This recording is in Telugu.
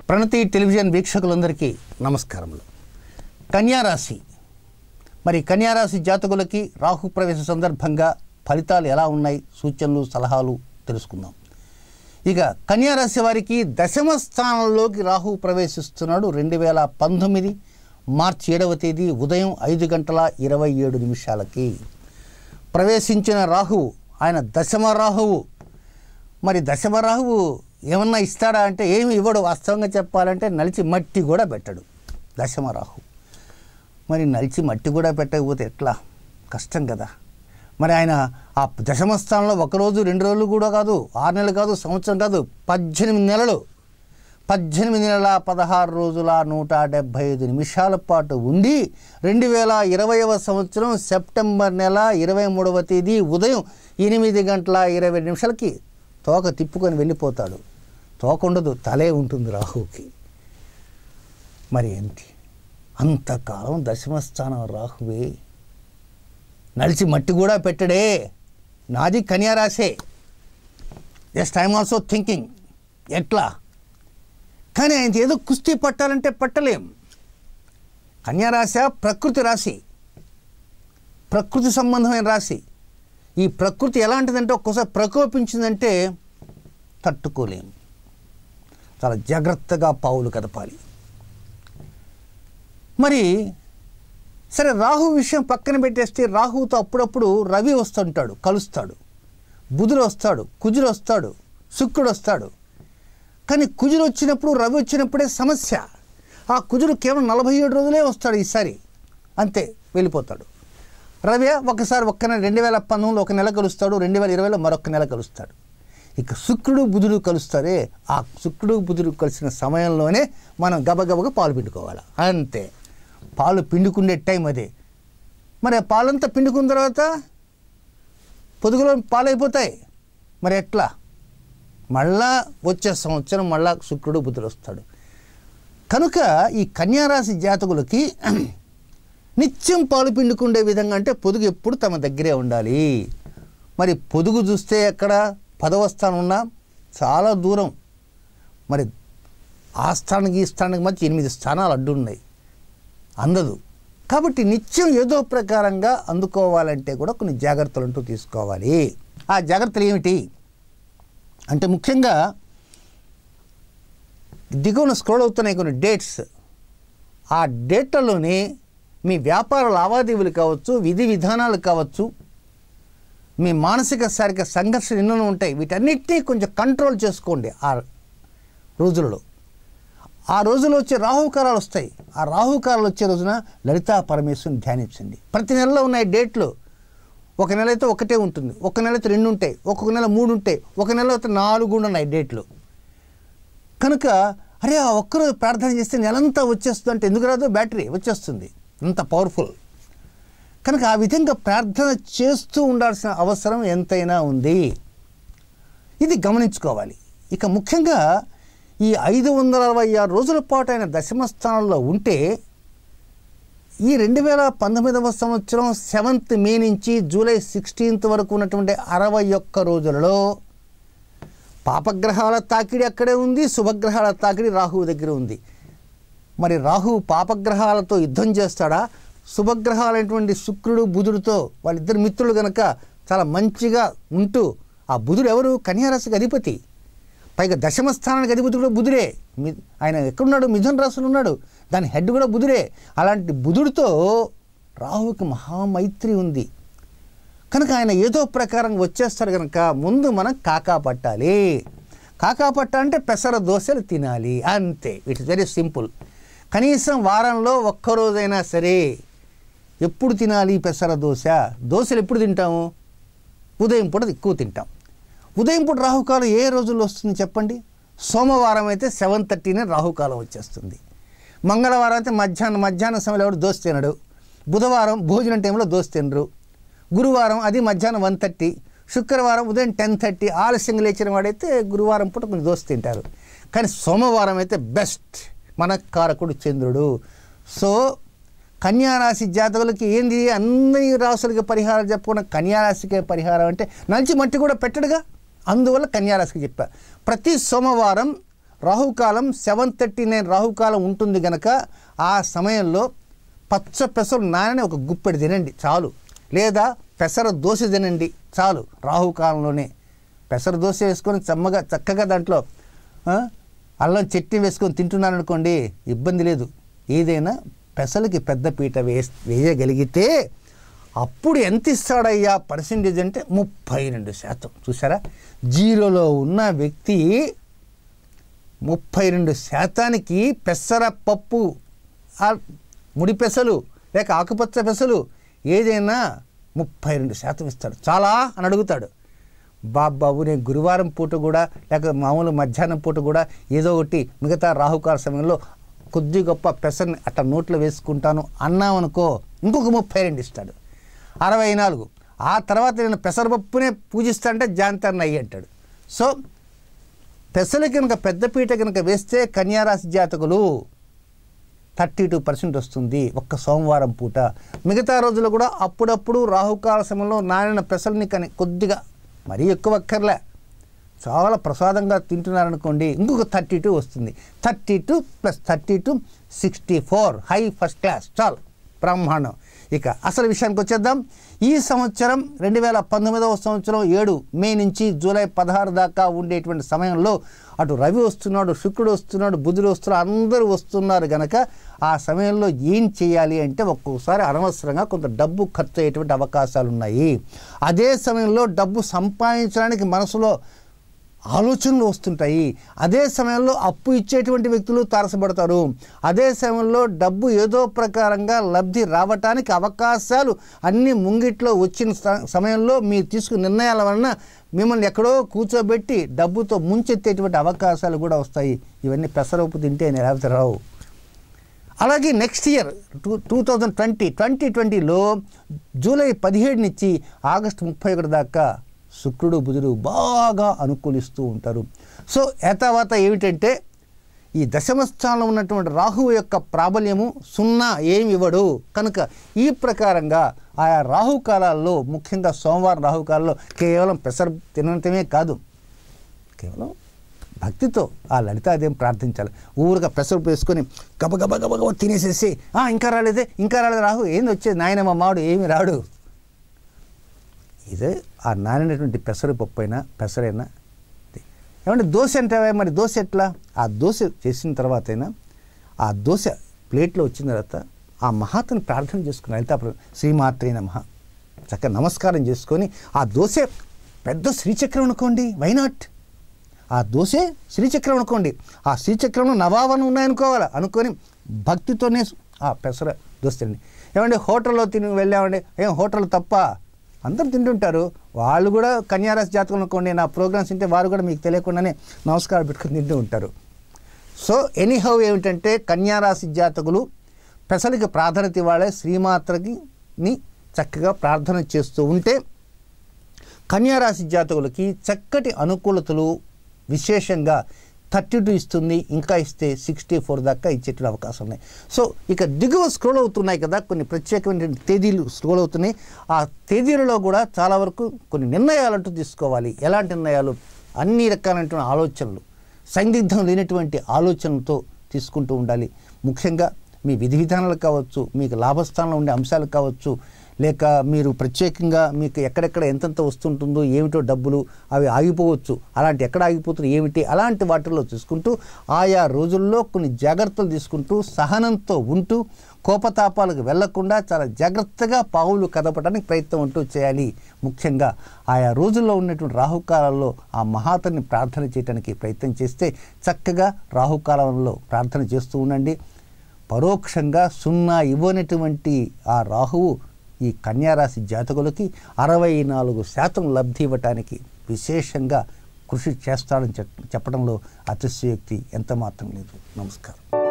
ప్రణతి టెలివిజన్ వీక్షకులందరికీ నమస్కారములు కన్యారాశి మరి కన్యారాశి జాతకులకి రాహు ప్రవేశ సందర్భంగా ఫలితాలు ఎలా ఉన్నాయి సూచనలు సలహాలు తెలుసుకుందాం ఇక కన్యారాశి వారికి దశమ స్థానంలోకి రాహు ప్రవేశిస్తున్నాడు రెండు వేల పంతొమ్మిది మార్చి ఏడవ తేదీ ఉదయం ఐదు గంటల ఇరవై ఏడు నిమిషాలకి ప్రవేశించిన రాహువు ఆయన దశమ రాహువు మరి దశమ రాహువు ఏమన్నా ఇస్తాడా అంటే ఏమి ఇవ్వడు వాస్తవంగా చెప్పాలంటే నలిచి మట్టి కూడా పెట్టడు దశమ రాహు మరి నలిచి మట్టి కూడా పెట్టకపోతే ఎట్లా కష్టం కదా మరి ఆయన ఆ దశమ స్థానంలో ఒక రోజు రెండు రోజులు కూడా కాదు ఆరు నెలలు కాదు సంవత్సరం కాదు పద్దెనిమిది నెలలు పద్దెనిమిది నెలల పదహారు రోజుల నూట డెబ్భై ఐదు నిమిషాల పాటు ఉండి రెండు వేల ఇరవైవ సంవత్సరం సెప్టెంబర్ నెల ఇరవై మూడవ తేదీ ఉదయం ఎనిమిది గంటల ఇరవై నిమిషాలకి తోక తిప్పుకొని వెళ్ళిపోతాడు తోక ఉండదు తలే ఉంటుంది రాహుకి మరి ఏంటి అంతకాలం దశమస్థానం రాహువే నడిచి మట్టి కూడా పెట్టడే నాది కన్యారాశే జస్ట్ ఐఎమ్ ఆల్సో థింకింగ్ ఎట్లా కానీ ఆయన ఏదో కుస్తీ పట్టాలంటే పట్టలేం కన్యారాశ ప్రకృతి రాశి ప్రకృతి సంబంధమైన రాశి ఈ ప్రకృతి ఎలాంటిదంటే ఒక్కోసారి ప్రకోపించిందంటే తట్టుకోలేం చాలా జాగ్రత్తగా పావులు కదపాలి మరి సరే రాహు విషయం పక్కన పెట్టేస్తే రాహుతో అప్పుడప్పుడు రవి వస్తుంటాడు కలుస్తాడు బుధుడు వస్తాడు కుజుడు వస్తాడు శుక్రుడు వస్తాడు కానీ కుజుడు వచ్చినప్పుడు రవి వచ్చినప్పుడే సమస్య ఆ కుజుడు కేవలం నలభై ఏడు రోజులే వస్తాడు ఈసారి అంతే వెళ్ళిపోతాడు రవి ఒకసారి ఒక్క నెల రెండు వేల పంతొమ్మిదిలో ఒక నెల కలుస్తాడు రెండు వేల ఇరవైలో మరొక నెల కలుస్తాడు ఇక శుక్రుడు బుధుడు కలుస్తారే ఆ శుక్రుడు బుధుడు కలిసిన సమయంలోనే మనం గబగబగా పాలు పిండుకోవాలి అంతే పాలు పిండుకునే టైం అదే మరి ఆ పాలంతా పిండుకున్న తర్వాత పొదుగులో పాలైపోతాయి మరి ఎట్లా మళ్ళా వచ్చే సంవత్సరం మళ్ళా శుక్రుడు బుధుడు వస్తాడు కనుక ఈ కన్యారాశి జాతకులకి నిత్యం పాలు పిండుకుండే విధంగా అంటే పొదుగు ఎప్పుడు తమ దగ్గరే ఉండాలి మరి పొదుగు చూస్తే ఎక్కడ పదవ స్థానం ఉన్నా చాలా దూరం మరి ఆ స్థానానికి ఈ స్థానానికి మధ్య ఎనిమిది స్థానాలు అడ్డున్నాయి అందదు కాబట్టి నిత్యం ఏదో ప్రకారంగా అందుకోవాలంటే కూడా కొన్ని జాగ్రత్తలు అంటూ తీసుకోవాలి ఆ జాగ్రత్తలు ఏమిటి అంటే ముఖ్యంగా దిగువన స్క్రోల్ అవుతున్నాయి కొన్ని డేట్స్ ఆ డేట్లలోనే మీ వ్యాపార లావాదేవీలు కావచ్చు విధి విధానాలు కావచ్చు మీ మానసిక శారీరక సంఘర్షణ ఎన్నో ఉంటాయి వీటన్నిటినీ కొంచెం కంట్రోల్ చేసుకోండి ఆ రోజులలో ఆ రోజులో వచ్చే రాహుకారాలు వస్తాయి ఆ రాహుకారాలు వచ్చే రోజున లలితా పరమేశ్వరుని ధ్యానించండి ప్రతి నెలలో ఉన్నాయి డేట్లు ఒక నెల అయితే ఒకటే ఉంటుంది ఒక నెల అయితే రెండు ఉంటాయి ఒక్కొక్క నెల మూడు ఉంటాయి ఒక నెల అయితే నాలుగు కూడా ఉన్నాయి డేట్లు కనుక అరే ఆ ఒక్కరోజు ప్రార్థన చేస్తే నెలంతా వచ్చేస్తుంది అంటే ఎందుకు రాదు బ్యాటరీ వచ్చేస్తుంది అంత పవర్ఫుల్ కనుక ఆ విధంగా ప్రార్థన చేస్తూ ఉండాల్సిన అవసరం ఎంతైనా ఉంది ఇది గమనించుకోవాలి ఇక ముఖ్యంగా ఈ ఐదు వందల అరవై ఆరు రోజుల పాటు ఆయన దశమ స్థానంలో ఉంటే ఈ రెండు వేల పంతొమ్మిదవ సంవత్సరం సెవెంత్ మే నుంచి జూలై సిక్స్టీన్త్ వరకు ఉన్నటువంటి అరవై ఒక్క రోజులలో పాపగ్రహాల తాకిడి అక్కడే ఉంది శుభగ్రహాల తాకిడి రాహువు దగ్గర ఉంది మరి రాహు పాపగ్రహాలతో యుద్ధం చేస్తాడా శుభగ్రహాలైనటువంటి శుక్రుడు బుధుడితో వాళ్ళిద్దరు మిత్రులు గనక చాలా మంచిగా ఉంటూ ఆ బుధుడు ఎవరు కన్యారాశికి అధిపతి పైగా దశమ స్థానానికి అధిపతి కూడా బుధుడే మి ఆయన ఎక్కడున్నాడు మిథున రాశిలో ఉన్నాడు దాని హెడ్ కూడా బుధుడే అలాంటి బుధుడితో రాహువుకి మహామైత్రి ఉంది కనుక ఆయన ఏదో ప్రకారం వచ్చేస్తారు కనుక ముందు మనం కాకా పట్టాలి కాకా పట్ట అంటే పెసర దోశలు తినాలి అంతే ఇట్స్ వెరీ సింపుల్ కనీసం వారంలో ఒక్కరోజైనా సరే ఎప్పుడు తినాలి పెసర దోశ దోశలు ఎప్పుడు తింటాము ఉదయం పూట ఎక్కువ తింటాం ఉదయం పూట రాహుకాలం ఏ రోజుల్లో వస్తుంది చెప్పండి సోమవారం అయితే సెవెన్ థర్టీనే రాహుకాలం వచ్చేస్తుంది మంగళవారం అయితే మధ్యాహ్నం మధ్యాహ్నం సమయంలో ఎవరు దోశ తినడు బుధవారం భోజనం టైంలో దోశ తినరు గురువారం అది మధ్యాహ్నం వన్ థర్టీ శుక్రవారం ఉదయం టెన్ థర్టీ ఆలస్యంగా లేచిన వాడైతే గురువారం పూట కొంచెం దోశ తింటారు కానీ సోమవారం అయితే బెస్ట్ మన కారకుడు చంద్రుడు సో కన్యారాశి జాతకులకి ఏంది అన్ని రాసులకి పరిహారం చెప్పుకున్న కన్యారాశికే పరిహారం అంటే నలిచి మట్టి కూడా పెట్టడుగా అందువల్ల కన్యారాశికి చెప్పా ప్రతి సోమవారం రాహుకాలం సెవెన్ థర్టీ నైన్ రాహుకాలం ఉంటుంది గనక ఆ సమయంలో పచ్చ పెసరు నానని ఒక గుప్పెడు తినండి చాలు లేదా పెసర దోశ తినండి చాలు రాహుకాలంలోనే పెసర దోశ వేసుకొని చమ్మగా చక్కగా దాంట్లో ఆ, అల్లం చట్నీ వేసుకొని తింటున్నాను అనుకోండి ఇబ్బంది లేదు ఏదైనా పెసలకి పెద్ద పీట వే వేయగలిగితే అప్పుడు ఎంత ఇస్తాడయ్యా పర్సెంటేజ్ అంటే ముప్పై రెండు శాతం చూసారా జీరోలో ఉన్న వ్యక్తి ముప్పై రెండు శాతానికి పెసర పప్పు ఆ ముడి పెసలు లేక ఆకుపచ్చ పెసలు ఏదైనా ముప్పై రెండు శాతం ఇస్తాడు చాలా అని అడుగుతాడు బాబాబు నేను గురువారం పూట కూడా లేక మామూలు మధ్యాహ్నం పూట కూడా ఏదో ఒకటి మిగతా రాహుకాల సమయంలో కొద్ది గొప్ప పెసర్ని అట్లా నోట్లో వేసుకుంటాను అన్నామనుకో ఇంకొక ముప్పై రెండు ఇస్తాడు అరవై నాలుగు ఆ తర్వాత నేను పెసరపప్పునే పూజిస్తాంటే జాంతర్ని అయ్యి అంటాడు సో పెసలు కనుక పెద్దపీట కనుక వేస్తే కన్యారాశి జాతకులు థర్టీ టూ పర్సెంట్ వస్తుంది ఒక్క సోమవారం పూట మిగతా రోజులు కూడా అప్పుడప్పుడు రాహుకాల సమయంలో నానిన పెసల్ని కానీ కొద్దిగా మరీ ఎక్కువ అక్కర్లే చాలా ప్రసాదంగా తింటున్నారనుకోండి ఇంకొక థర్టీ టూ వస్తుంది thirty two plus thirty two sixty four high first class చాలు బ్రహ్మాండం ఇక అసలు విషయానికి వచ్చేద్దాం ఈ సంవత్సరం రెండు వేల పంతొమ్మిదవ సంవత్సరం ఏడు మే నుంచి జూలై పదహారు దాకా ఉండేటువంటి సమయంలో అటు రవి వస్తున్నాడు శుక్రుడు వస్తున్నాడు బుధుడు వస్తున్నాడు అందరూ వస్తున్నారు గనక ఆ సమయంలో ఏం చేయాలి అంటే ఒక్కొక్కసారి అనవసరంగా కొంత డబ్బు ఖర్చు అయ్యేటువంటి అవకాశాలు ఉన్నాయి అదే సమయంలో డబ్బు సంపాదించడానికి మనసులో ఆలోచనలు వస్తుంటాయి అదే సమయంలో అప్పు ఇచ్చేటువంటి వ్యక్తులు తారసపడతారు అదే సమయంలో డబ్బు ఏదో ప్రకారంగా లబ్ధి రావటానికి అవకాశాలు అన్ని ముంగిట్లో వచ్చిన స- సమయంలో మీరు తీసుకున్న నిర్ణయాల వలన మిమ్మల్ని ఎక్కడో కూర్చోబెట్టి డబ్బుతో ముంచెత్తేటువంటి అవకాశాలు కూడా వస్తాయి ఇవన్నీ పెసరప్పు తింటే లేకపోతే రావు అలాగే next year two two thousand twenty twenty ట్వంటీలో జూలై పదిహేడు నుంచి ఆగస్టు ముప్పై ఒకటి దాకా శుక్రుడు బుధుడు బాగా అనుకూలిస్తూ ఉంటారు సో ఏతావాత ఏమిటంటే ఈ దశమ స్థానంలో ఉన్నటువంటి రాహువు యొక్క ప్రాబల్యము సున్నా ఏమి ఇవ్వడు కనుక ఈ ప్రకారంగా ఆయా రాహుకాలాల్లో ముఖ్యంగా సోమవారం రాహుకాలంలో కేవలం పెసర తినటమే కాదు కేవలం భక్తితో ఆ లలితాదేవి ప్రార్థించాలి ఊరుగా పెసరపు వేసుకొని గబగబ గబగబ తినేసేసి "ఆ, ఇంకా రాలేదే ఇంకా రాలేదు రాహు ఏంది వచ్చేది నాయనమ్మ మావాడు ఏమి రాడు ఇదే ఆ నానినటువంటి పెసరపప్పు అయినా పెసరైనా ఇది. ఏమంటే దోశ అంటావా మరి దోశ ఎట్లా ఆ దోశ చేసిన తర్వాత అయినా ఆ దోశ ప్లేట్లో వచ్చిన తర్వాత ఆ మహాతను ప్రార్థన చేసుకుని లలితా ప్ర- శ్రీమాత్రే నమః చక్కగా నమస్కారం చేసుకొని ఆ దోశ పెద్ద శ్రీచక్రం అనుకోండి వైనాట్ ఆ దోశే శ్రీచక్రం అనుకోండి ఆ శ్రీచక్రంలో నవావనం ఉన్నాయనుకోవాలి అనుకొని భక్తితోనే ఆ పెసర దోశ తినండి ఏమంటే హోటల్లో తిని వెళ్ళామండి ఏం హోటల్ తప్ప అందరూ తింటుంటారు వాళ్ళు కూడా కన్యారాశి జాతకం అనుకోండి నా ప్రోగ్రామ్స్ తింటే వారు కూడా మీకు తెలియకుండానే నమస్కారం పెట్టుకుని తింటూ ఉంటారు సో ఎనీహౌ ఏమిటంటే కన్యారాశి జాతకులు పెసలకి ప్రాధాన్యత ఇవ్వాలే శ్రీమాత్రకి ని చక్కగా ప్రార్థన చేస్తూ ఉంటే కన్యారాశి జాతకులకి చక్కటి అనుకూలతలు విశేషంగా థర్టీ టూ ఇస్తుంది ఇంకా ఇస్తే సిక్స్టీ ఫోర్ దాకా ఇచ్చేటువంటి అవకాశం ఉన్నాయి సో ఇక దిగువ స్క్రోల్ అవుతున్నాయి కదా కొన్ని ప్రత్యేకమైన తేదీలు స్క్రోల్ అవుతున్నాయి ఆ తేదీలలో కూడా చాలా వరకు కొన్ని నిర్ణయాలు అంటూ తీసుకోవాలి ఎలాంటి నిర్ణయాలు అన్ని రకాలైనటువంటి ఆలోచనలు సందిగ్ధం లేనటువంటి ఆలోచనలతో తీసుకుంటూ ఉండాలి ముఖ్యంగా మీ విధి విధానాలు కావచ్చు మీకు లాభస్థానంలో ఉండే అంశాలు కావచ్చు లేక మీరు ప్రత్యేకంగా మీకు ఎక్కడెక్కడ ఎంతెంత వస్తుంటుందో ఏమిటో డబ్బులు అవి ఆగిపోవచ్చు అలాంటి ఎక్కడ ఆగిపోతుంది ఏమిటి అలాంటి వాటిల్లో చూసుకుంటూ ఆయా రోజుల్లో కొన్ని జాగ్రత్తలు తీసుకుంటూ సహనంతో ఉంటూ కోపతాపాలకు వెళ్లకుండా చాలా జాగ్రత్తగా పావులు కదపడానికి ప్రయత్నం అంటూ చేయాలి ముఖ్యంగా ఆయా రోజుల్లో ఉన్నటువంటి రాహుకాలంలో ఆ మహాతని ప్రార్థన చేయడానికి ప్రయత్నం చేస్తే చక్కగా రాహుకాలంలో ప్రార్థన చేస్తూ ఉండండి పరోక్షంగా సున్నా ఇవ్వనటువంటి ఆ రాహువు ఈ కన్యారాశి జాతకులకి అరవై నాలుగు శాతం లబ్ధి ఇవ్వటానికి విశేషంగా కృషి చేస్తాడని చెప్ చెప్పడంలో అతిశయోక్తి ఎంత మాత్రం లేదు నమస్కారం